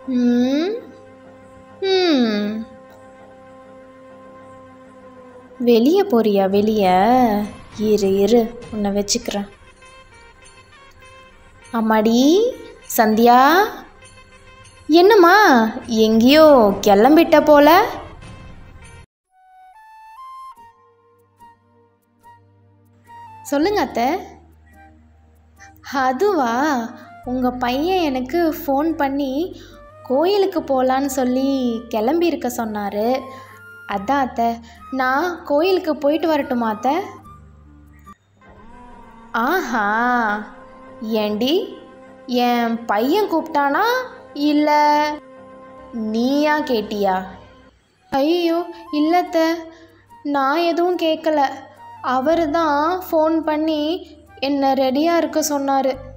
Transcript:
ம் ம் வெளியே போறியா வெளியே இரு இரு உன்னை வச்சுக்கிறேன் அம்மாடி சந்தியா என்னம்மா எங்கேயோ கிளம்பிட்ட போல சொல்லுங்க அத்தை அதுவா உங்கள் பையன் எனக்கு ஃபோன் பண்ணி கோயிலுக்கு போகலான்னு சொல்லி கிளம்பியிருக்க சொன்னார் அதான் அத்தை நான் கோயிலுக்கு போயிட்டு வரட்டுமா அத்தை ஆஹா ஏண்டி என் பையன் கூப்பிட்டானா இல்லை நீயா கேட்டியா ஐயோ இல்லத்த நான் எதுவும் கேட்கல அவர் தான் ஃபோன் பண்ணி என்னை ரெடியாக இருக்க சொன்னார்